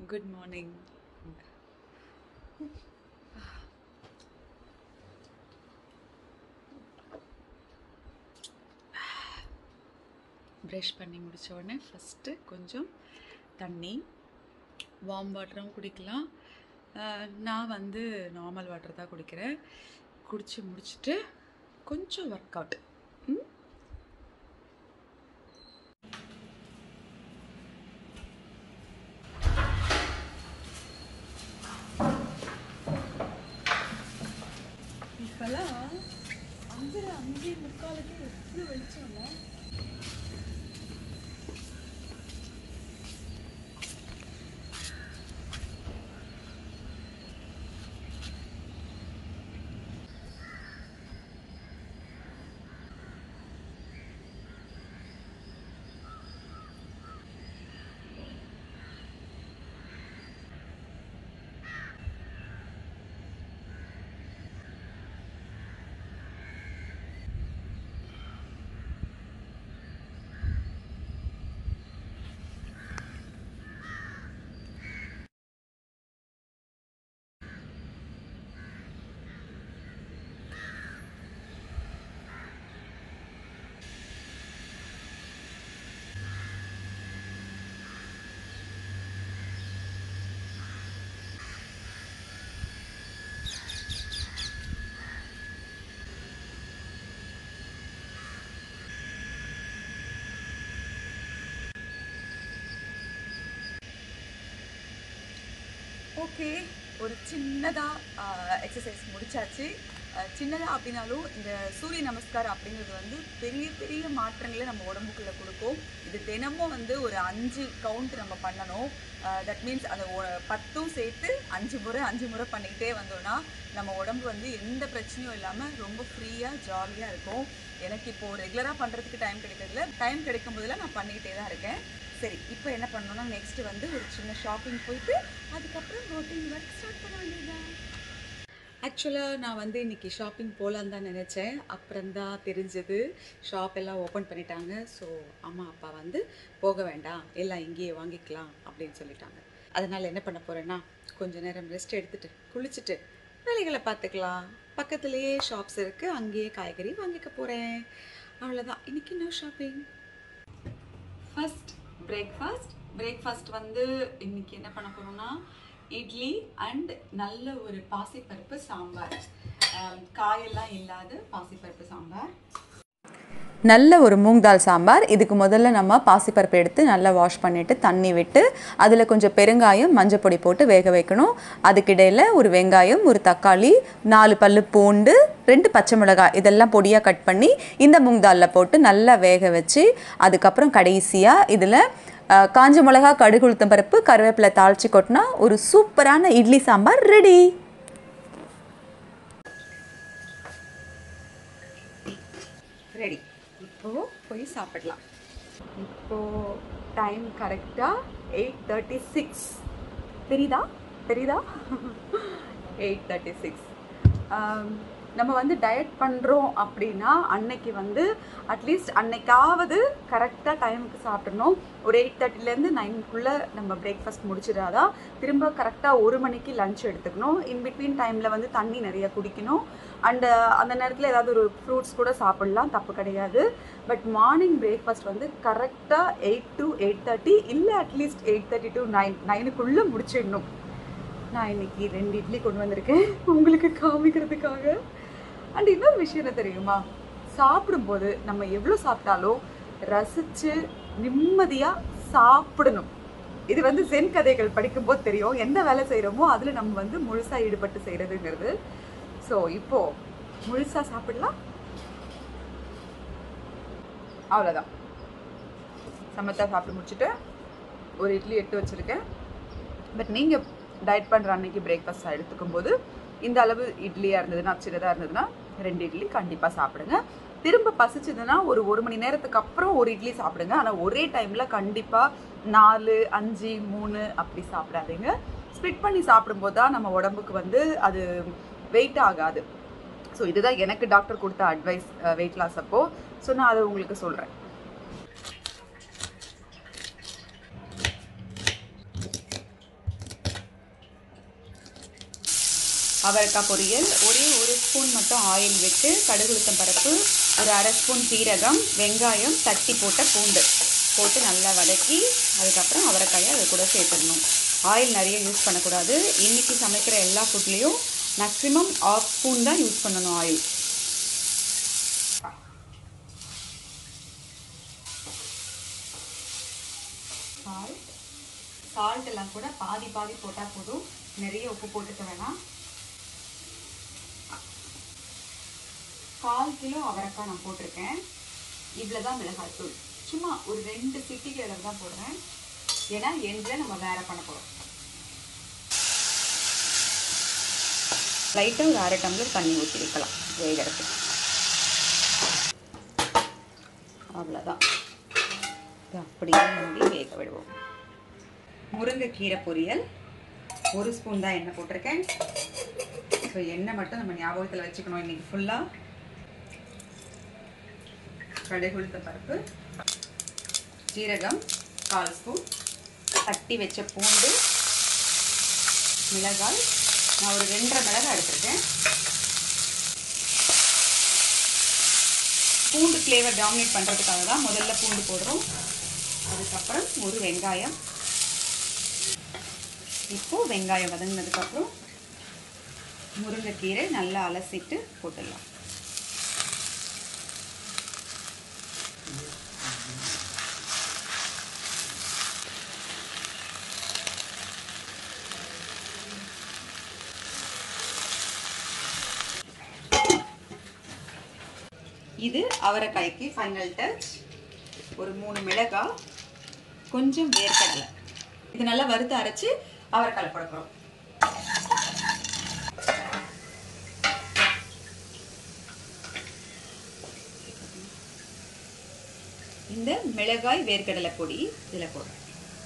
Good morning brush பண்ணி முடிச்ச உடனே ஃபஸ்ட்டு கொஞ்சம் தண்ணி வார்ம் வாட்டரும் குடிக்கலாம் அஹ், நான் வந்து நார்மல் வாட்டர் தான் குடிக்கிறேன் குடிச்சு முடிச்சுட்டு கொஞ்சம் ஒர்க் அவுட் ம் இப்போல்லாம் அங்கே அங்கே முக்காலுக்கு எப்படி வெளிச்சம்ல ஓகே ஒரு சின்னதாக எக்ஸசைஸ் முடிச்சாச்சு சின்னதாக அப்படின்னாலும் இந்த சூரிய நமஸ்காரம் அப்படிங்கிறது வந்து பெரிய பெரிய மாற்றங்களை நம்ம உடம்புக்குள்ளே கொடுக்கும் இது தினமும் வந்து ஒரு அஞ்சு கவுண்ட் நம்ம பண்ணணும் தட் மீன்ஸ் அந்த ஒ- பத்தும் சேர்த்து அஞ்சு முறை அஞ்சு முறை பண்ணிக்கிட்டே வந்தோம்னா நம்ம உடம்பு வந்து எந்த பிரச்சனையும் இல்லாமல் ரொம்ப ஃப்ரீயாக ஜாலியாக இருக்கும் எனக்கு இப்போது ரெகுலராக பண்ணுறதுக்கு டைம் கிடைக்கிறதுல டைம் கிடைக்கும் போதெல்லாம் நான் பண்ணிக்கிட்டே தான் இருக்கேன் சரி இப்போ என்ன பண்ணணும்னா நெக்ஸ்ட் வந்து ஒரு சின்ன ஷாப்பிங் போயிட்டு அதுக்கப்புறம் ரொட்டீன் ஒர்க் ஸ்டார்ட் பண்ண வேண்டியதுதான் ஆக்சுவலாக நான் வந்து இன்னைக்கு ஷாப்பிங் போகலான்னு தான் நினச்சேன் அப்புறம்தான் தெரிஞ்சது ஷாப் எல்லாம் ஓப்பன் பண்ணிட்டாங்க ஸோ அம்மா அப்பா வந்து போக வேண்டாம் எல்லாம் இங்கேயே வாங்கிக்கலாம் அப்படின்னு சொல்லிட்டாங்க அதனால் என்ன பண்ண போகிறேன்னா கொஞ்ச நேரம் ரெஸ்ட் எடுத்துட்டு குளிச்சுட்டு வேலைகளை பார்த்துக்கலாம் பக்கத்துலேயே ஷாப்ஸ் இருக்குது அங்கேயே காய்கறி வாங்கிக்க போகிறேன் அவ்வளோதான் இன்னைக்கு no shopping first breakfast breakfast வந்து இன்னைக்கு என்ன பண்ண போறோம்னா இட்லி அண்ட் நல்ல ஒரு பாசிப்பருப்பு சாம்பார் ஆம், காயெல்லாம் இல்லாத பாசிப்பருப்பு சாம்பார் நல்ல ஒரு மூங் தால் சாம்பார் இதுக்கு முதல்ல நம்ம பாசிப்பருப்பு எடுத்து நல்லா வாஷ் பண்ணிவிட்டு தண்ணி விட்டு அதில் கொஞ்சம் பெருங்காயம் மஞ்சள் பொடி போட்டு வேக வைக்கணும் அதுக்கிடையில் ஒரு வெங்காயம் ஒரு தக்காளி நாலு பல்லு பூண்டு ரெண்டு பச்சை மிளகாய் இதெல்லாம் பொடியாக கட் பண்ணி இந்த மூங் தாலில் போட்டு நல்லா வேக வச்சு அதுக்கப்புறம் கடைசியாக இதில் அஹ், காஞ்ச மிளகா கடுகு உளுத்தம் பருப்பு கருவேப்பிலை தாளித்து கொட்டினா ஒரு சூப்பரான இட்லி சாம்பார் ரெடி ரெடி இப்போ போய் சாப்பிடலாம் இப்போ டைம் கரெக்டாக எயிட் தேர்ட்டி சிக்ஸ் தெரியுதா தெரியுதா எயிட் தேர்ட்டி சிக்ஸ் நம்ம வந்து டயட் பண்ணுறோம் அப்படின்னா அன்னைக்கு வந்து அட்லீஸ்ட் அன்னைக்காவது கரெக்டாக டைமுக்கு சாப்பிடணும் ஒரு எயிட் தேர்ட்டிலேருந்து நைனுக்குள்ளே நம்ம பிரேக்ஃபாஸ்ட் முடிச்சிடாதான் திரும்ப கரெக்டாக ஒரு மணிக்கு லஞ்ச் எடுத்துக்கணும் இன் பிட்வீன் டைமில் வந்து தண்ணி நிறைய குடிக்கணும் அண்டு அந்த நேரத்தில் ஏதாவது ஒரு ஃப்ரூட்ஸ் கூட சாப்பிடலாம் தப்பு கிடையாது பட் மார்னிங் பிரேக்ஃபாஸ்ட் வந்து கரெக்டாக எயிட் டு எயிட் தேர்ட்டி இல்லை at least eight thirty to nine நைனுக்குள்ளே முடிச்சிடணும் நான் இன்னைக்கு ரெண்டு இட்லி கொண்டு வந்திருக்கேன் உங்களுக்கு காமிக்கிறதுக்காக அண்ட் இன்னொரு விஷயம் என்ன தெரியுமா சாப்பிடும்போது நம்ம எவ்வளோ சாப்பிட்டாலும் ரசித்து நிம்மதியாக சாப்பிடணும் இது வந்து ஜென் கதைகள் படிக்கும்போது தெரியும் எந்த வேலை செய்கிறோமோ அதில் நம்ம வந்து முழுசாக ஈடுபட்டு செய்கிறதுங்கிறது ஸோ இப்போ முழுசாக சாப்பிடலாம் அவ்வளோதான் சமத்தா சாப்பிட்டு முடிச்சுட்டு ஒரு இட்லி எடுத்து வச்சுருக்கேன் பட் நீங்கள் டயட் பண்ணுற அன்னைக்கு பிரேக்ஃபாஸ்ட் எடுத்துக்கும் போது இந்த அளவு இட்லியாக இருந்ததுன்னா சின்னதாக இருந்ததுன்னா ரெண்டு இட்லி கண்டிப்பாக சாப்பிடுங்க திரும்ப பசிச்சதுன்னா ஒரு ஒரு மணி நேரத்துக்கு அப்புறம் ஒரு இட்லி சாப்பிடுங்க ஆனால் ஒரே டைமில் கண்டிப்பாக நாலு அஞ்சு மூணு அப்படி சாப்பிடாதீங்க ஸ்ப்ளிட் பண்ணி சாப்பிடும்போது தான் நம்ம உடம்புக்கு வந்து அது வெயிட் ஆகாது ஸோ இதுதான் எனக்கு டாக்டர் கொடுத்த அட்வைஸ் வெயிட் லாஸ் அப்போ ஸோ நான் அதை உங்களுக்கு சொல்கிறேன் அவரைக்காய் பொரியல் ஒரே ஒரு ஸ்பூன் மட்டும் ஆயில் விட்டு கடுகுளுத்தம் பருப்பு ஒரு அரை ஸ்பூன் சீரகம் வெங்காயம் தட்டி போட்ட பூண்டு போட்டு நல்லா வதக்கி அதுக்கப்புறம் அவரைக்காயை அது கூட சேர்த்துடணும் ஆயில் நிறைய யூஸ் பண்ணக்கூடாது இன்றைக்கி சமைக்கிற எல்லா ஃபுட்லேயும் மேக்ஸிமம் ஆஃப் ஸ்பூன் தான் யூஸ் பண்ணணும் ஆயில் சால்ட் சால்ட் எல்லாம் கூட பாதி பாதி போட்டால் போதும் நிறைய உப்பு போட்டுக்க வேணாம் கால் கிலோ அவரைக்காய் நான் போட்டிருக்கேன் இவ்வளோ தான் மிளகாய் தூள் சும்மா ஒரு ரெண்டு சிட்டிக்கு அளவு தான் போடுறேன் ஏன்னா எண்டில் நம்ம வேற பண்ண போகிறோம் லைட்டாக ஒரு அரை டம்ளர் தண்ணி ஊற்றி வைக்கலாம் வேகிறதுக்கு அவ்வளோதான் இது அப்படியே மூடி வேக விடுவோம் முருங்கைக்கீரை பொரியல் ஒரு ஸ்பூன் தான் எண்ணெய் போட்டிருக்கேன் ஸோ எண்ணெய் மட்டும் நம்ம ஞாபகத்தில் வச்சுக்கணும் இன்னைக்கு ஃபுல்லாக கடுகுளுத்த பருப்பு ஜீரகம் கால் ஸ்பூன் தட்டி வச்ச பூண்டு மிளகாய் நான் ஒரு ரெண்டரை மிளகாய் எடுத்திருக்கேன் பூண்டு ஃப்ளேவர் டாமினேட் பண்ணுறதுக்காக தான் முதல்ல பூண்டு போடுறோம் அதுக்கப்புறம் ஒரு வெங்காயம் இப்போது வெங்காயம் வதங்கினதுக்கப்புறம் முருங்கைக்கீரை நல்லா அலசிட்டு போட்டுடலாம் இது அவரைக்காய்க்கு ஃபைனல் டச் ஒரு மூணு மிளகாய் கொஞ்சம் வேர்க்கடலை இது நல்லா வறுத்து அரைச்சு அவரைக்காய் போட போகிறோம் இந்த மிளகாய் வேர்க்கடலை பொடி இதில் போடுறேன்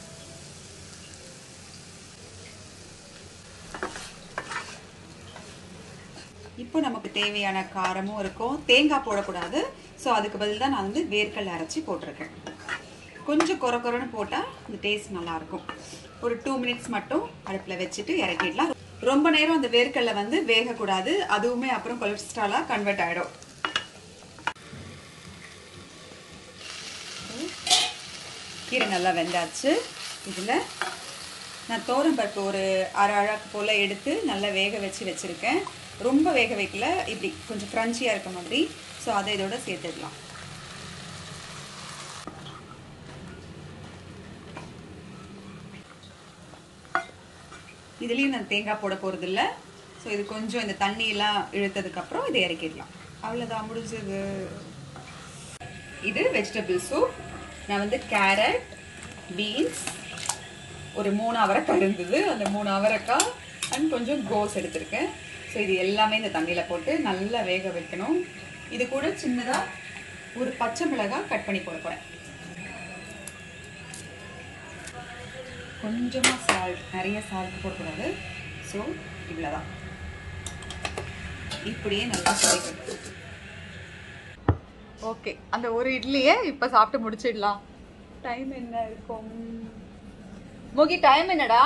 இப்போ நமக்கு தேவையான காரமும் இருக்கும் தேங்காய் போடக்கூடாது ஸோ அதுக்கு பதில் தான் நான் வந்து வேர்க்கடலை அரைச்சி போட்டிருக்கேன் கொஞ்சம் குறை குறைன்னு போட்டால் இந்த டேஸ்ட் நல்லாயிருக்கும் ஒரு டூ மினிட்ஸ் மட்டும் அடுப்பில் வச்சுட்டு இறக்கிடலாம் ரொம்ப நேரம் அந்த வேர்க்கடலை வந்து வேகக்கூடாது அதுவுமே அப்புறம் கொலஸ்ட்ராலாக கன்வெர்ட் ஆகிடும் கீரை நல்லா வெந்தாச்சு இதில் நான் பருப்பு ஒரு அரை அழகு போல் எடுத்து நல்லா வேக வச்சு வச்சுருக்கேன் ரொம்ப வேக வைக்கல இப்படி கொஞ்சம் க்ரன்ச்சியாக இருக்க மாதிரி ஸோ அதை இதோட சேர்த்துடலாம் இதுலேயும் நான் தேங்காய் போட போகிறதில்ல ஸோ இது கொஞ்சம் இந்த தண்ணியெல்லாம் இழுத்ததுக்கப்புறம் இதை இறக்கிடலாம் அவ்வளோதான் முடிஞ்சது இது வெஜிடபிள் சூப் நான் வந்து கேரட் பீன்ஸ் ஒரு மூணு அவரைக்காய் இருந்தது அந்த மூணு அவரைக்காய் அண்ட் கொஞ்சம் கோஸ் எடுத்திருக்கேன் ஸோ இது எல்லாமே இந்த தண்ணியில் போட்டு நல்லா வேக வைக்கணும் இது கூட சின்னதாக ஒரு பச்சை மிளகாய் கட் பண்ணி போட போகிறேன் கொஞ்சமாக சால்ட் நிறைய சால்ட் போடக்கூடாது ஸோ இவ்வளோதான் இப்படியே நல்லா கிடைக்கணும் ஓகே அந்த ஒரு இட்லியை இப்போ சாப்பிட்டு முடிச்சிடலாம் டைம் என்ன இருக்கும் மோகி டைம் என்னடா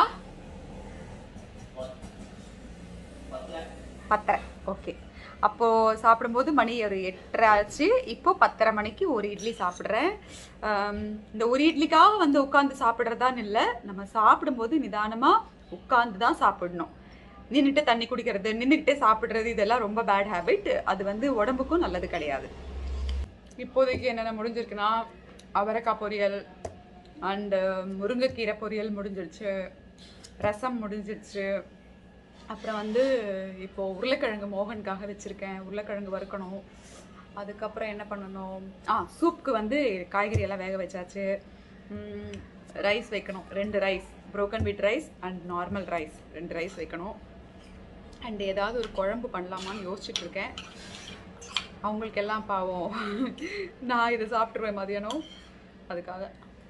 பத்தரை ஓகே அப்போது சாப்பிடும்போது மணி ஒரு எட்டரை ஆச்சு இப்போ பத்தரை மணிக்கு ஒரு இட்லி சாப்பிட்றேன் ஆம், இந்த ஒரு இட்லிக்காக வந்து உட்காந்து சாப்பிட்றதான்னு இல்லை நம்ம சாப்பிடும்போது நிதானமாக உட்காந்து தான் சாப்பிடணும் நின்றுட்டு தண்ணி குடிக்கிறது நின்றுக்கிட்டே சாப்பிட்றது இதெல்லாம் ரொம்ப பேட் ஹேபிட் அது வந்து உடம்புக்கும் நல்லது கிடையாது இப்போதைக்கு என்னென்ன முடிஞ்சிருக்குன்னா அவரைக்காய் பொரியல் அண்டு முருங்கைக்கீரை பொரியல் முடிஞ்சிருச்சு ரசம் முடிஞ்சிருச்சு அப்புறம் வந்து இப்போ உருளைக்கிழங்கு மோகனுக்காக வச்சுருக்கேன் உருளைக்கிழங்கு வறுக்கணும் அதுக்கப்புறம் என்ன பண்ணணும் ஆ சூப்புக்கு வந்து காய்கறி எல்லாம் வேக வச்சாச்சு ரைஸ் வைக்கணும் ரெண்டு rice broken wheat rice and normal rice ரெண்டு ரைஸ் வைக்கணும் அண்ட் ஏதாவது ஒரு குழம்பு பண்ணலாமான்னு யோசிச்சுட்டு இருக்கேன் அவங்களுக்கு எல்லாம் பாவம் நான் இதை சாப்பிட்ருவேன் மதியானம் அதுக்காக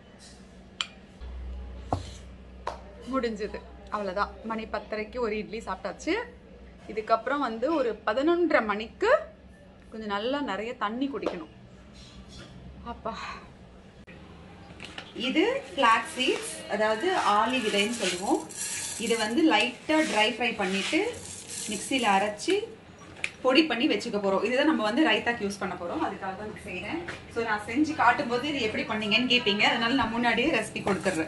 முடிஞ்சது அவ்வளோதான் மணி பத்தரைக்கு ஒரு இட்லி சாப்பிட்டாச்சு இதுக்கப்புறம் வந்து ஒரு பதினொன்றரை மணிக்கு கொஞ்சம் நல்லா நிறைய தண்ணி குடிக்கணும் அப்பா இது ஃப்ளாக் சீட்ஸ் அதாவது ஆலி விதைன்னு சொல்லுவோம் இது வந்து லைட்டாக ட்ரை ஃப்ரை பண்ணிவிட்டு மிக்சியில் அரைச்சி பொடி பண்ணி வச்சுக்க போகிறோம் இதுதான் நம்ம வந்து ரைத்தாக்கு யூஸ் பண்ண போகிறோம் அதுக்காக தான் நான் செய்கிறேன் ஸோ நான் செஞ்சு காட்டும்போது இது எப்படி பண்ணீங்கன்னு கேட்பீங்க அதனால நான் முன்னாடியே ரெசிபி கொடுத்துட்றேன்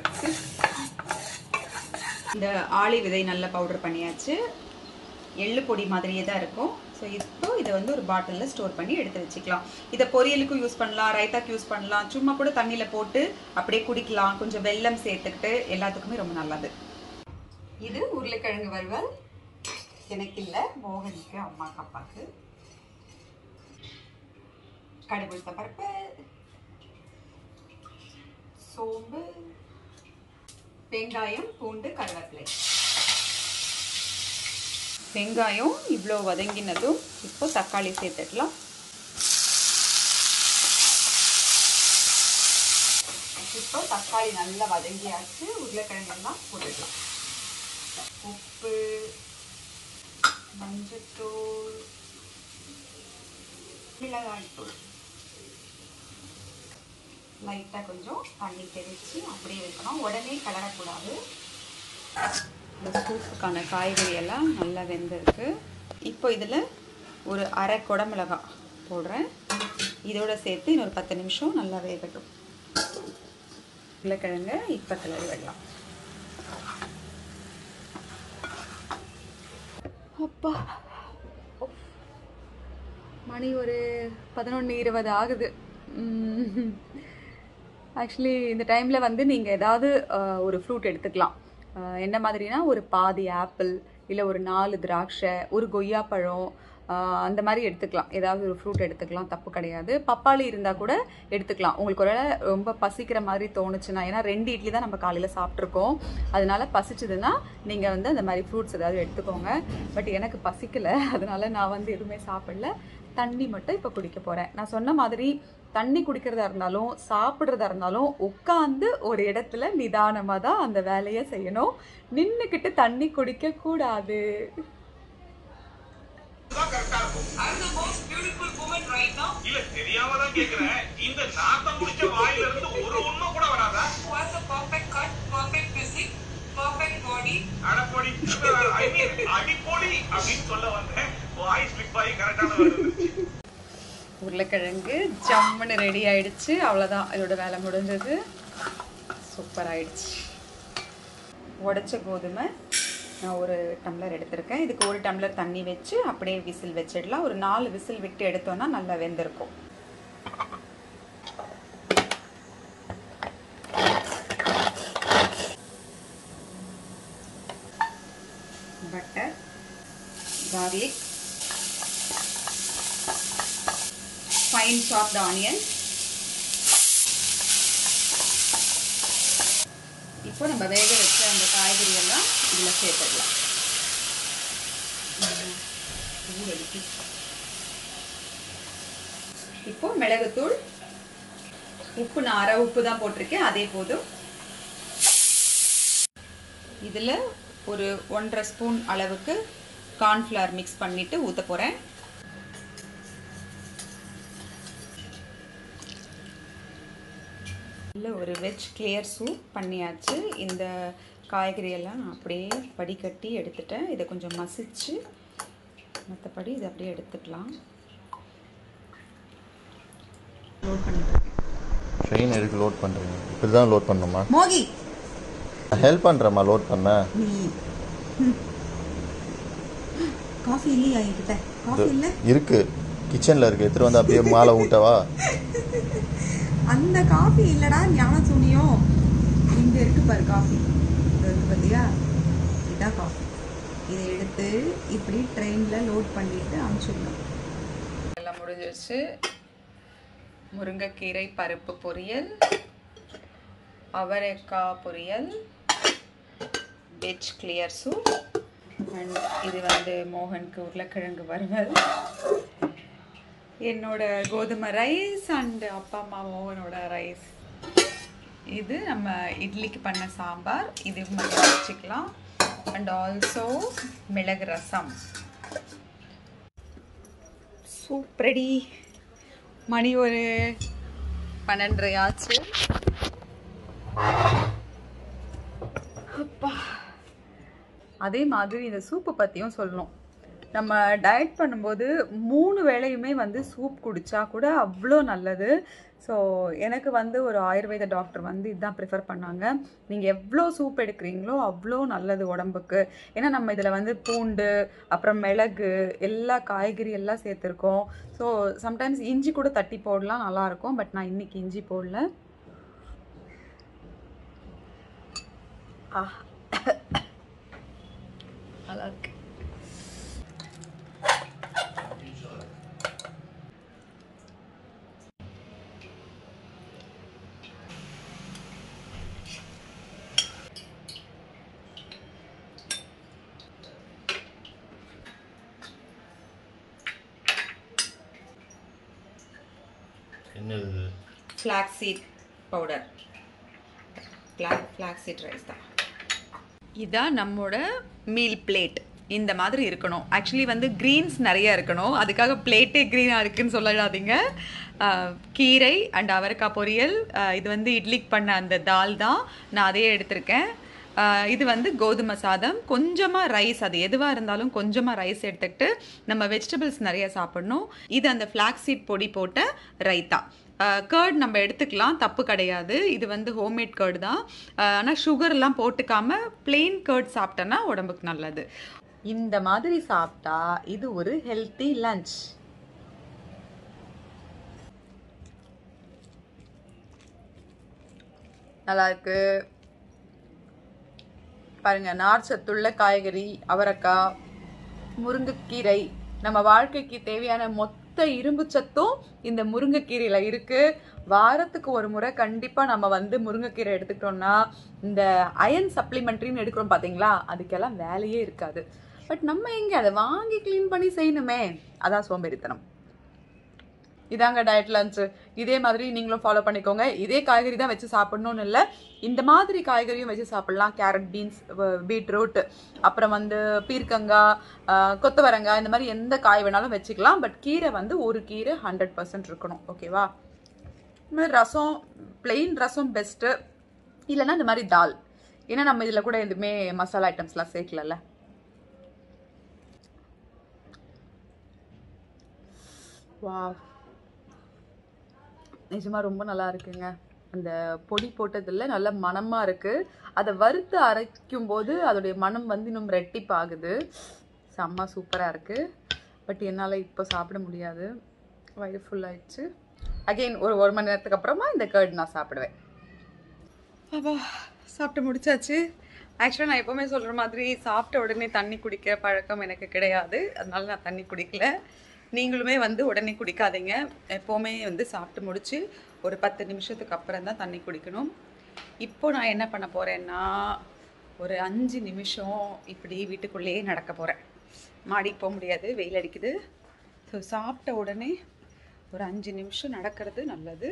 இந்த ஆளி விதை நல்லா பவுடர் பண்ணியாச்சு எள்ளு பொடி மாதிரியே தான் இருக்கும் ஸோ இப்போ இதை வந்து ஒரு பாட்டிலில் ஸ்டோர் பண்ணி எடுத்து வச்சுக்கலாம் இதை பொரியலுக்கும் யூஸ் பண்ணலாம் ரைத்தாக்கு யூஸ் பண்ணலாம் சும்மா கூட தண்ணியில் போட்டு அப்படியே குடிக்கலாம் கொஞ்சம் வெல்லம் சேர்த்துக்கிட்டு எல்லாத்துக்குமே ரொம்ப நல்லது இது உருளைக்கிழங்கு வறுவல் எனக்கு இல்லை மோகனுக்கு அம்மாக்கு அப்பாவுக்கு கடுகு பருப்பு சோம்பு வெங்காயம் பூண்டு கருவேப்பிலை வெங்காயம் இவ்வளோ வதங்கினதும் இப்போ தக்காளி சேர்த்துக்கலாம் இப்போ தக்காளி நல்லா வதங்கியாச்சு உருளைக்கிழங்கெல்லாம் போட்டுக்கலாம் உப்பு மஞ்சத்தூள் மிளகாய்த்தூள் லைட்டாக கொஞ்சம் தண்ணி தெளித்து அப்படியே வைக்கணும் உடனே கலரக்கூடாது இந்த சூப்புக்கான காய்கறி எல்லாம் நல்லா வெந்திருக்கு இப்போ இதில் ஒரு அரை குடமிளகாய் போடுறேன் இதோட சேர்த்து இன்னொரு பத்து நிமிஷம் நல்லா வேகட்டும் உருளைக்கிழங்க இப்போ கிளறி விடலாம் அப்பா மணி ஒரு பதினொன்று இருபது ஆகுது ஆக்சுவலி இந்த டைமில் வந்து நீங்கள் ஏதாவது அஹ், ஒரு ஃப்ரூட் எடுத்துக்கலாம் அஹ், என்ன மாதிரினா ஒரு பாதி ஆப்பிள் இல்லை ஒரு நாலு திராட்சை ஒரு கொய்யாப்பழம் அஹ், அந்த மாதிரி எடுத்துக்கலாம் ஏதாவது ஒரு ஃப்ரூட் எடுத்துக்கலாம் தப்பு கிடையாது பப்பாளி இருந்தால் கூட எடுத்துக்கலாம் உங்களுக்கு ஒரு வேளை ரொம்ப பசிக்கிற மாதிரி தோணுச்சுன்னா ஏன்னா ரெண்டு இட்லி தான் நம்ம காலையில் சாப்பிட்ருக்கோம் அதனால பசிச்சதுன்னா நீங்கள் வந்து அந்த மாதிரி ஃப்ரூட்ஸ் ஏதாவது எடுத்துக்கோங்க பட் எனக்கு பசிக்கல அதனால நான் வந்து எதுவுமே சாப்பிடல தண்ணி மட்டும் இப்போ குடிக்க போகிறேன் நான் சொன்ன மாதிரி தண்ணி குடிக்கிறதா இருந்தாலும் சாப்பிட்றதா இருந்தாலும் உட்காந்து ஒரு இடத்துல நிதானமாக தான் அந்த வேலையை செய்யணும் நின்றுக்கிட்டு தண்ணி குடிக்க கூடாது இல்ல தெரியாம தான் கேக்குறேன் இந்த நாத்தம் முடிச்ச வாயில இருந்து ஒரு உண்மை கூட வராதா was a perfect cut, perfect physique, perfect body. அடப்பொடி ஐ மீன் அடிப்பொடி அப்படின்னு சொல்ல வந்தேன் வாய் ஸ்லிப் ஆகி கரெக்டான வருது உருளைக்கிழங்கு ஜம்முன்னு ரெடி ஆயிடுச்சு அவ்வளோதான் இதோட வேலை முடிஞ்சது சூப்பர் ஆயிடுச்சு உடைச்ச கோதுமை நான் ஒரு டம்ளர் எடுத்திருக்கேன் இதுக்கு ஒரு டம்ளர் தண்ணி வச்சு அப்படியே விசில் வச்சிடலாம் ஒரு நாலு விசில் விட்டு எடுத்தோன்னா நல்லா வெந்திருக்கும் butter garlic fine chopped onion இப்போ நம்ம வேக வச்ச அந்த காய்கறி எல்லாம் இதில் சேர்த்துடலாம் ஊறடிக்கு. இப்போ மிளகுத்தூள் உப்பு நான் அரை உப்பு தான் போட்டிருக்கேன் அதே போதும் இதில் ஒரு ஒன்றரை ஸ்பூன் அளவுக்கு கார்ன்ஃப்ளவர் மிக்ஸ் பண்ணிவிட்டு ஊற்ற போகிறேன் நல்ல ஒரு வெஜ் கிளியர் சூப் பண்ணியாச்சு இந்த காய்கறி எல்லாம் நான் அப்படியே வடிகட்டி எடுத்துட்டேன் இதை கொஞ்சம் மசிச்சு மற்றபடி இதை அப்படியே எடுத்துக்கலாம் லோட் பண்ணிட்டு ட்ரெயின் எதுக்கு லோட் பண்ணுறீங்க இப்படி தான் லோட் பண்ணணுமா மோகி ஹெல்ப் பண்ணுறேம்மா லோட் பண்ண நீ காஃபி இல்லையா என்கிட்ட காஃபி இல்லை இருக்கு கிச்சனில் இருக்கு எடுத்துகிட்டு வந்து அப்படியே மாலை ஊட்டவா அந்த காஃபி இல்லடா ஞான சூனியம் இங்க இருக்கு பாரு காஃபி இது இருக்கு பார்த்தியா இதான் காஃபி இதை எடுத்து இப்படி ட்ரெயினில் லோட் பண்ணிட்டு அனுப்பிச்சிடணும் எல்லாம் முடிஞ்சிருச்சு முருங்கைக்கீரை பருப்பு பொரியல் அவரைக்காய் பொரியல் வெஜ் கிளியர் சூப் அண்ட் இது வந்து மோகனுக்கு உருளைக்கிழங்கு வறுவல் என்னோட கோதுமை ரைஸ் அண்ட் அப்பா அம்மா மோகனோட ரைஸ் இது நம்ம இட்லிக்கு பண்ண சாம்பார் இது மட்டும் வச்சுக்கலாம் அண்ட் ஆல்சோ மிளகு ரசம் சூப்பரடி மணி ஒரு பன்னெண்டரை ஆச்சு அப்பா அதே மாதிரி இந்த சூப்பு பற்றியும் சொல்லணும் நம்ம டயட் பண்ணும்போது மூணு வேளையுமே வந்து சூப் குடித்தா கூட அவ்வளோ நல்லது ஸோ எனக்கு வந்து ஒரு ஆயுர்வேத டாக்டர் வந்து இதுதான் ப்ரிஃபர் பண்ணாங்க நீங்கள் எவ்வளோ சூப் எடுக்கிறீங்களோ அவ்வளோ நல்லது உடம்புக்கு ஏன்னா நம்ம இதில் வந்து பூண்டு அப்புறம் மிளகு எல்லா காய்கறி எல்லாம் சேர்த்துருக்கோம் ஸோ சம்டைம்ஸ் இஞ்சி கூட தட்டி போடலாம் நல்லாயிருக்கும் பட் நான் இன்னைக்கு இஞ்சி போடல ஆ நல்லா இருக்கு என்னது flax seed powder flax flax seed rice தான் இதான் நம்மளோட மீல் பிளேட் இந்த மாதிரி இருக்கணும் ஆக்சுவலி வந்து க்ரீன்ஸ் நிறைய இருக்கணும் அதுக்காக பிளேட்டே க்ரீனாக இருக்குன்னு சொல்லாதீங்க ஆஹ், கீரை அண்ட் அவரைக்காய் பொரியல் ஆஹ், இது வந்து இட்லிக்கு பண்ண அந்த தால் தான் நான் அதையே எடுத்திருக்கேன் ஆஹ், இது வந்து கோதுமை சாதம் கொஞ்சமாக ரைஸ் அது எதுவாக இருந்தாலும் கொஞ்சமாக ரைஸ் எடுத்துக்கிட்டு நம்ம வெஜிடபிள்ஸ் நிறைய சாப்பிடணும் இது அந்த ஃப்ளாக் சீட் பொடி போட்ட ரைத்தா கேர்ட் நம்ம எடுத்துக்கலாம் தப்பு கிடையாது இது வந்து ஹோம்மேட் கேர்டு தான் ஆனால் சுகர்லாம் போட்டுக்காம பிளெயின் கேர்ட் சாப்பிட்டோன்னா உடம்புக்கு நல்லது இந்த மாதிரி சாப்பிட்டா இது ஒரு ஹெல்த்தி லஞ்ச் நல்லா இருக்கு பாருங்க நார் சத்துள்ள காய்கறி அவரைக்காய் முருங்கைக்கீரை நம்ம வாழ்க்கைக்கு தேவையான மொத்த இரும்பு சத்தும் இந்த முருங்கைக்கீரையில இருக்கு வாரத்துக்கு ஒரு முறை கண்டிப்பா நம்ம வந்து முருங்கைக்கீரை எடுத்துக்கிட்டோம்னா இந்த அயன் சப்ளிமெண்ட்ரின்னு எடுக்கிறோம் பாத்தீங்களா அதுக்கெல்லாம் வேலையே இருக்காது பட் நம்ம எங்க அதை வாங்கி க்ளீன் பண்ணி செய்யணுமே அதான் சோம்பேறித்தனம் இதாங்க டயட் லஞ்ச் இதே மாதிரி நீங்களும் ஃபாலோ பண்ணிக்கோங்க இதே காய்கறி தான் வச்சு சாப்பிடணும்னு இல்லை இந்த மாதிரி காய்கறியும் வச்சு சாப்பிடலாம் கேரட் பீன்ஸ் பீட்ரூட் அப்புறம் வந்து பீர்க்கங்காய் அஹ், கொத்தவரங்காய் இந்த மாதிரி எந்த காய் வேணாலும் வச்சுக்கலாம் பட் கீரை வந்து ஒரு கீரை ஹண்ட்ரட் பர்சன்ட் இருக்கணும் ஓகேவா இந்த மாதிரி ரசம் plain ரசம் பெஸ்ட்டு இல்லைன்னா இந்த மாதிரி தால் ஏன்னா நம்ம இதில் கூட எதுவுமே மசாலா ஐட்டம்ஸ்லாம் சேர்க்கலல்ல வா நிஜமா ரொம்ப நல்லா இருக்குங்க அந்த பொடி போட்டதில் நல்ல மணமா இருக்கு அதை வறுத்து அரைக்கும் போது அதோடைய மனம் வந்து இன்னும் ரெட்டிப்பாகுது செம்ம சூப்பராக இருக்கு பட் என்னால் இப்போ சாப்பிட முடியாது வயிறு ஃபுல் ஆயிடுச்சு அகெயின் ஒரு ஒரு மணி நேரத்துக்கு அப்புறமா இந்த கர்ட் நான் சாப்பிடுவேன் அப்பா சாப்பிட்டு முடிச்சாச்சு ஆக்சுவலாக நான் எப்போவுமே சொல்கிற மாதிரி சாப்பிட்ட உடனே தண்ணி குடிக்கிற பழக்கம் எனக்கு கிடையாது அதனால நான் தண்ணி குடிக்கல நீங்களுமே வந்து உடனே குடிக்காதீங்க எப்போவுமே வந்து சாப்பிட்டு முடிச்சு ஒரு பத்து நிமிஷத்துக்கு அப்புறம் தான் தண்ணி குடிக்கணும் இப்போ நான் என்ன பண்ண போகிறேன்னா ஒரு அஞ்சு நிமிஷம் இப்படி வீட்டுக்குள்ளேயே நடக்க போகிறேன் மாடிக்கு போக முடியாது வெயில் அடிக்குது ஸோ சாப்பிட்ட உடனே ஒரு அஞ்சு நிமிஷம் நடக்கிறது நல்லது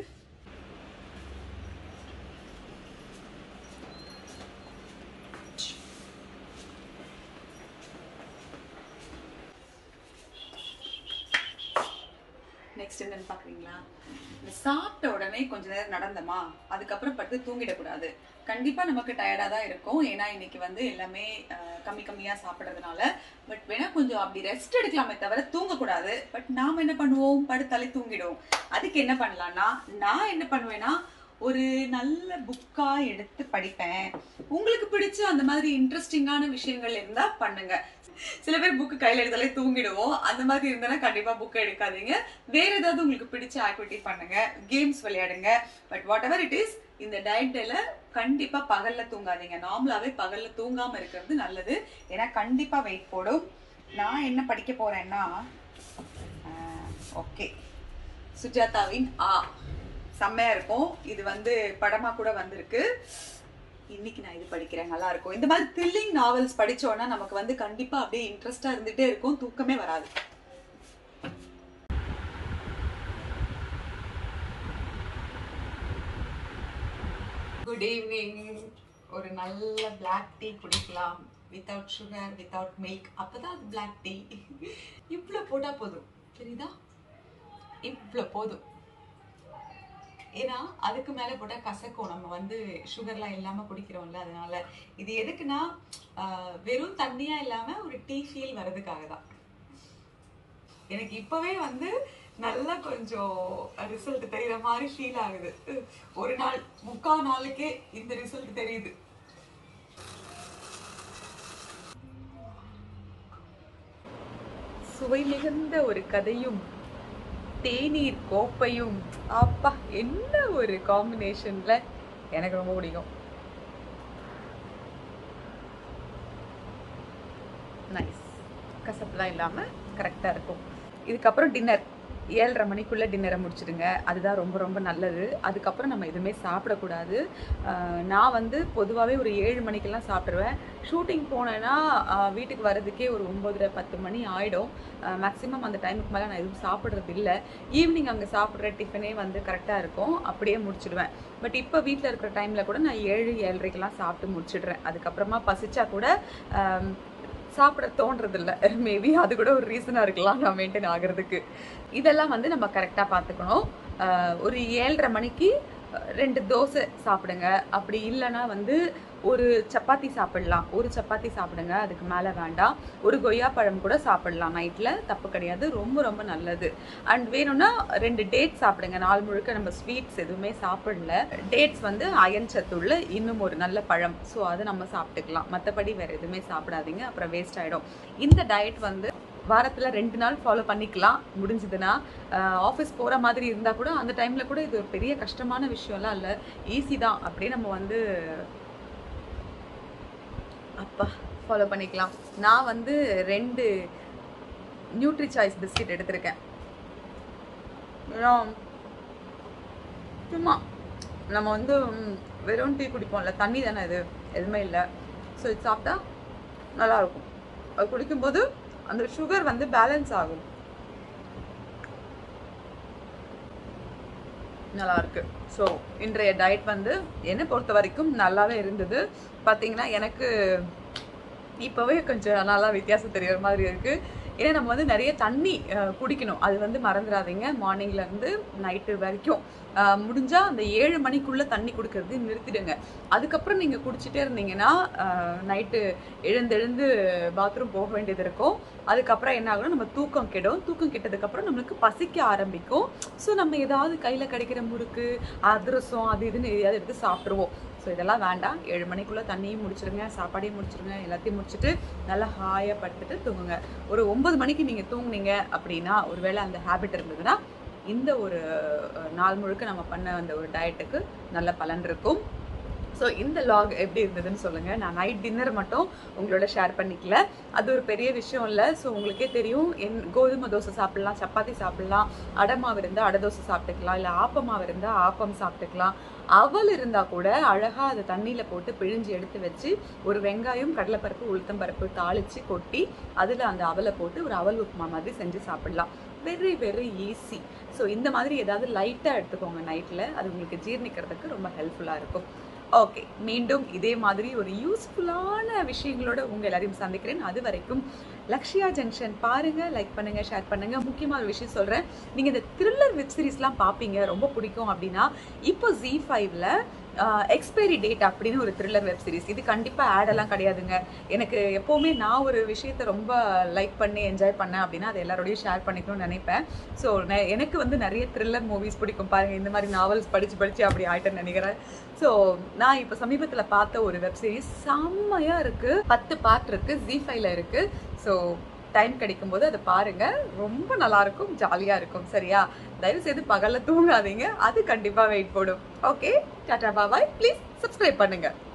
நெக்ஸ்ட் என்னன்னு பார்க்குறீங்களா இந்த சாப்பிட்ட உடனே கொஞ்ச நேரம் நடந்தோமா அதுக்கப்புறம் படுத்து தூங்கிடக்கூடாது கண்டிப்பாக நமக்கு டயர்டாக தான் இருக்கும் ஏன்னா இன்னைக்கு வந்து எல்லாமே அஹ், கம்மி கம்மியாக சாப்பிட்றதுனால பட் வேணா கொஞ்சம் அப்படி ரெஸ்ட் எடுக்கலாமே தவிர தூங்கக்கூடாது பட் நாம் என்ன பண்ணுவோம் படுத்தாலே தூங்கிடுவோம் அதுக்கு என்ன பண்ணலாம்னா நான் என்ன பண்ணுவேன்னா ஒரு நல்ல புக்கா எடுத்து படிப்பேன் உங்களுக்கு பிடிச்ச அந்த மாதிரி இன்ட்ரெஸ்டிங்கான விஷயங்கள் இருந்தா பண்ணுங்க சில பேர் புக்கு கையில எடுத்தாலே தூங்கிடுவோம் அந்த மாதிரி இருந்தா கண்டிப்பா புக்கை எடுக்காதீங்க வேற ஏதாவது உங்களுக்கு பிடிச்ச ஆக்டிவிட்டி பண்ணுங்க கேம்ஸ் விளையாடுங்க but whatever it is இந்த டயட்ல கண்டிப்பா பகல்ல தூங்காதீங்க நார்மலாவே பகல்ல தூங்காம இருக்கிறது நல்லது ஏன்னா கண்டிப்பா வெயிட் போடும் நான் என்ன படிக்க போறேன்னா ஓகே சுஜாதாவின் ஆ செம்மையா இருக்கும் இது வந்து படமா கூட வந்திருக்கு இன்னைக்கு நான் இது படிக்கிறேன் நல்லா இருக்கும் இந்த மாதிரி த்ரில்லிங் நாவல்ஸ் படிச்சோம்னா நமக்கு வந்து கண்டிப்பா அப்படியே இன்ட்ரெஸ்டா இருந்துட்டே இருக்கும் தூக்கமே வராது குட் ஈவினிங் ஒரு நல்ல பிளாக் டீ குடிக்கலாம் வித்தவுட் சுகர் வித்தவுட் மில்க் அப்பதான் அது பிளாக் டீ இவ்வளோ போட்டா போதும் தெரியுதா இவ்வளோ போதும் ஏன்னா அதுக்கு மேலே போட்டால் கசக்கும் நம்ம வந்து சுகர்லாம் இல்லாமல் குடிக்கிறோம்ல அதனால இது எதுக்குன்னா ஆஹ், வெறும் தண்ணியாக இல்லாமல் ஒரு டீ ஃபீல் வர்றதுக்காக தான் எனக்கு இப்பவே வந்து நல்லா கொஞ்சம் ரிசல்ட் தெரியுற மாதிரி ஃபீல் ஆகுது ஒரு நாள் முக்கால் நாளுக்கே இந்த ரிசல்ட் தெரியுது சுவை மிகுந்த ஒரு கதையும் தேநீர் கோப்பையும் அப்பா என்ன ஒரு காம்பினேஷன்ல எனக்கு ரொம்ப பிடிக்கும் நைஸ் கசப்புலாம் இல்லாமல் கரெக்டாக இருக்கும் இதுக்கப்புறம் டின்னர் ஏழரை மணிக்குள்ளே டின்னரை முடிச்சிடுங்க அதுதான் ரொம்ப ரொம்ப நல்லது அதுக்கப்புறம் நம்ம எதுவுமே சாப்பிடக்கூடாது ஆஹ் நான் வந்து பொதுவாகவே ஒரு ஏழு மணிக்கெல்லாம் சாப்பிட்ருவேன் ஷூட்டிங் போனேன்னா ஆஹ் வீட்டுக்கு வர்றதுக்கே ஒரு ஒம்பதரை பத்து மணி ஆகிடும் மேக்ஸிமம் அந்த டைமுக்கு மேலே நான் எதுவும் சாப்பிட்றது இல்லை ஈவினிங் அங்கே சாப்பிட்ற டிஃபனே வந்து கரெக்டாக இருக்கும் அப்படியே முடிச்சிடுவேன் பட் இப்போ வீட்டில் இருக்கிற டைமில் கூட நான் ஏழு ஏழரைக்கெல்லாம் சாப்பிட்டு முடிச்சிடுறேன் அதுக்கப்புறமா பசிச்சா கூட ஆம், சாப்பிட தோன்றது இல்லை மேபி அது கூட ஒரு ரீசனாக இருக்கலாம் நான் மெயின்டைன் ஆகிறதுக்கு இதெல்லாம் வந்து நம்ம கரெக்டாக பார்த்துக்கணும் ஆஹ் ஒரு ஏழரை மணிக்கு அஹ், ரெண்டு தோசை சாப்பிடுங்க அப்படி இல்லைன்னா வந்து ஒரு சப்பாத்தி சாப்பிடலாம் ஒரு சப்பாத்தி சாப்பிடுங்க அதுக்கு மேலே வேண்டாம் ஒரு கொய்யா பழம் கூட சாப்பிடலாம் நைட்டில் தப்பு கிடையாது ரொம்ப ரொம்ப நல்லது அண்ட் வேணும்னா ரெண்டு டேட்ஸ் சாப்பிடுங்க நாள் முழுக்க நம்ம ஸ்வீட்ஸ் எதுவுமே சாப்பிடல டேட்ஸ் வந்து அயன் சத்துள்ள இன்னும் ஒரு நல்ல பழம் ஸோ அதை நம்ம சாப்பிட்டுக்கலாம் மற்றபடி வேறு எதுவுமே சாப்பிடாதீங்க அப்புறம் வேஸ்ட் ஆகிடும் இந்த டயட் வந்து வாரத்தில் ரெண்டு நாள் ஃபாலோ பண்ணிக்கலாம் முடிஞ்சதுன்னா ஆஃபீஸ் போகிற மாதிரி இருந்தால் கூட அந்த டைமில் கூட இது ஒரு பெரிய கஷ்டமான விஷயம்லாம் இல்லை ஈஸி தான் அப்படியே நம்ம வந்து அப்பா ஃபாலோ பண்ணிக்கலாம் நான் வந்து ரெண்டு நியூட்ரி சாய்ஸ் பிஸ்கெட் எடுத்திருக்கேன் ஏன்னா, சும்மா நம்ம வந்து ம், வெறும் டீ குடிப்போம்ல தண்ணி தானே இது எதுவுமே இல்லை ஸோ இது சாப்பிட்டா நல்லா இருக்கும் அது குடிக்கும்போது அந்த சுகர் வந்து பேலன்ஸ் ஆகும் நல்லா இருக்கு ஸோ இன்றைய டயட் வந்து என்னை பொறுத்த வரைக்கும் நல்லாவே இருந்தது பார்த்தீங்கன்னா எனக்கு இப்போவே கொஞ்சம் நல்லா வித்தியாசம் தெரியற மாதிரி இருக்கு ஏன்னா நம்ம வந்து நிறைய தண்ணி அஹ், குடிக்கணும் அது வந்து மறந்துடாதீங்க மார்னிங்ல இருந்து நைட்டு வரைக்கும் அஹ், முடிஞ்சா அந்த ஏழு மணிக்குள்ள தண்ணி குடிக்கிறது நிறுத்திடுங்க அதுக்கப்புறம் நீங்க குடிச்சிட்டே இருந்தீங்கன்னா நைட்டு எழுந்தெழுந்து பாத்ரூம் போக வேண்டியது இருக்கும் அதுக்கப்புறம் என்ன ஆகும்னா நம்ம தூக்கம் கெடும் தூக்கம் கெட்டதுக்கப்புறம் நம்மளுக்கு பசிக்க ஆரம்பிக்கும் ஸோ நம்ம ஏதாவது கையில் கிடைக்கிற முறுக்கு அதிரசம் அது இதுன்னு எதையாவது எடுத்து சாப்பிட்ருவோம் ஸோ இதெல்லாம் வேண்டாம் ஏழு மணிக்குள்ளே தண்ணியும் முடிச்சிருங்க சாப்பாடையும் முடிச்சிருங்க எல்லாத்தையும் முடிச்சுட்டு நல்லா ஹாயாக படுத்துட்டு தூங்குங்க ஒரு ஒன்பது மணிக்கு நீங்கள் தூங்குனீங்க அப்படின்னா ஒருவேளை அந்த ஹேபிட் இருந்ததுன்னா இந்த ஒரு அஹ், நாள் முழுக்க நம்ம பண்ண அந்த ஒரு டயட்டுக்கு நல்ல பலன் இருக்கும் ஸோ இந்த லாக் எப்படி இருந்ததுன்னு சொல்லுங்கள் நான் நைட் டின்னர் மட்டும் உங்களோட ஷேர் பண்ணிக்கல அது ஒரு பெரிய விஷயம் இல்லை ஸோ உங்களுக்கே தெரியும் என் கோதுமை தோசை சாப்பிடலாம் சப்பாத்தி சாப்பிடலாம் அடமாவு இருந்தால் அடை தோசை சாப்பிட்டுக்கலாம் இல்லை ஆப்பமாவு இருந்தால் ஆப்பம் சாப்பிட்டுக்கலாம் அவல் இருந்தால் கூட அழகாக அதை தண்ணியில் போட்டு பிழிஞ்சு எடுத்து வச்சு ஒரு வெங்காயம் கடலைப்பருப்பு உளுத்தம்பருப்பு தாளித்து கொட்டி அதில் அந்த அவலை போட்டு ஒரு அவல் உப்புமா மாதிரி செஞ்சு சாப்பிடலாம் வெரி வெரி ஈஸி ஸோ இந்த மாதிரி ஏதாவது லைட்டாக எடுத்துக்கோங்க நைட்டில் அது உங்களுக்கு ஜீர்ணிக்கிறதுக்கு ரொம்ப ஹெல்ப்ஃபுல்லாக இருக்கும் ஓகே மீண்டும் இதே மாதிரி ஒரு யூஸ்ஃபுல்லான விஷயங்களோட உங்க எல்லாரையும் சந்திக்கிறேன் அது வரைக்கும் லக்ஷயா ஜங்ஷன் பாருங்க லைக் பண்ணுங்க ஷேர் பண்ணுங்க முக்கியமான ஒரு விஷயம் சொல்றேன் நீங்க இந்த த்ரில்லர் வெப் சீரிஸ்லாம் பார்ப்பீங்க ரொம்ப பிடிக்கும் அப்படின்னா இப்போ ஜி ஃபைவ்ல எக்ஸ்பைரி டேட் அப்படின்னு ஒரு த்ரில்லர் வெப் சீரிஸ் இது கண்டிப்பாக ஆட் எல்லாம் கிடையாதுங்க எனக்கு எப்போவுமே நான் ஒரு விஷயத்தை ரொம்ப லைக் பண்ணி என்ஜாய் பண்ணேன் அப்படின்னா அதை எல்லாரோடையும் ஷேர் பண்ணிக்கணும்னு நினைப்பேன் ஸோ எனக்கு வந்து நிறைய த்ரில்லர் மூவிஸ் பிடிக்கும் பாருங்க இந்த மாதிரி நாவல்ஸ் படித்து படித்து அப்படி ஆயிட்டேன்னு நினைக்கிறேன் ஸோ நான் இப்போ சமீபத்தில் பார்த்த ஒரு வெப் சீரிஸ் செம்மையாக இருக்குது பத்து பார்ட் இருக்குது ஜி ஃபைவ்ல இருக்குது ஸோ டைம் கிடைக்கும் போது அதை பாருங்க ரொம்ப நல்லா இருக்கும் ஜாலியா இருக்கும் சரியா தயவு செய்து பகல்ல தூங்காதீங்க அது கண்டிப்பா வெயிட் போடும் okay tata bye bye please subscribe பண்ணுங்க